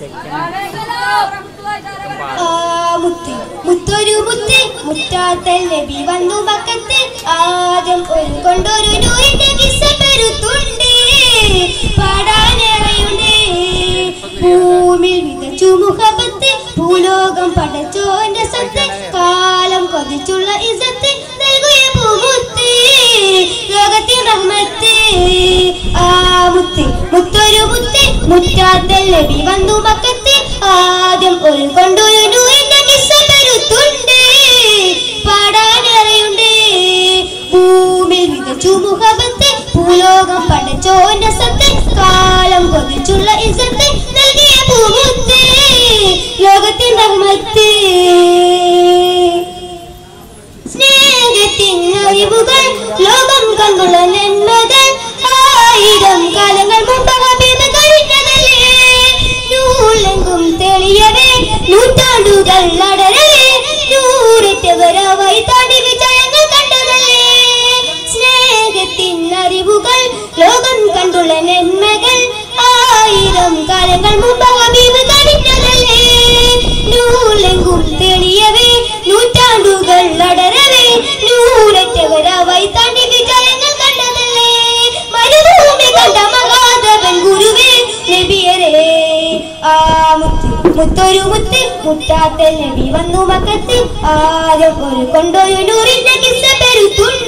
ആ മുത്ത് മുത്തൊരു മുത്ത് മുറ്റാത്തൽ നബി വന്നു മക്കത്ത് ആദ്യം ഒരു കൊണ്ടൊരു നൂറിന്റെ കിസ്സ പെരുത്തുണ്ട് പാടാനേറെയുണ്ട് ഭൂമിൽ വിതച്ചു മുഖപത്ത് ഭൂലോകം പടച്ചോന്റെ സത്ത് കാലം കൊതിച്ചുള്ള ഇസത്ത് നൽകുയ പൂമുത്ത് ലോകത്തിൻ റഹ്മത്ത് ആ മുത്ത് മുത്തൊരു മുത്ത് മുറ്റാത്തൽ നബി വന്നു മക്കത്ത് ആദ്യം ഒരു കൊണ്ടൊരു നൂറിന്റെ കിസ്സ പെരുത്തുണ്ട് പാടാനേറെയുണ്ട് ഭൂമിൽ വിതച്ചു മുഖപത്ത് ഭൂലോകം പടച്ചോന്റെ സത്ത് കാലം കൊതിച്ചുള്ള ഇസത്ത് നൽകിയ പൂമുത്ത് ലോകത്തിൻ റഹ്മത്ത് സ്നേഹത്തിൻ അറിവുകൾ ലോകം കണ്ടുള്ള നന്മകൾ ആയിരം കാലങ്ങൾ മുമ്പ് ഹബീബ് കഴിഞ്ഞതല്ലേ നൂലെങ്കും തെളിയവേ നൂറ്റാണ്ടുകൾ നടരവേ നൂററ്റവരാവായി താണ്ടി വിജയങ്ങൾ കണ്ടതല്ലേ സ്നേഹത്തിൻ അറിവുകൾ ലോകം കണ്ടുള്ള നന്മകൾ ആയിരം കാലങ്ങൾ മുമ്പ് ഹബീബ് കഴിഞ്ഞതല്ലേ നൂലെങ്കും തെളിയവേ നൂറ്റാണ്ടുകൾ അടരവേ നൂററ്റവരാവായി താണ്ടി വിജയങ്ങൾ കണ്ടതല്ലേ മരുഭൂമി കണ്ട മഹാദേവൻ ഗുരുവേ നബിയരേ ആ മുത്ത് മുത്തൊരു മുത്ത് മുറ്റാത്ത നബി വന്നു മക്കത്ത് ആരും ഒരു കൊണ്ടൊരു നൂറിന്റെ കിസ്സ പെരുത്തുണ്ട്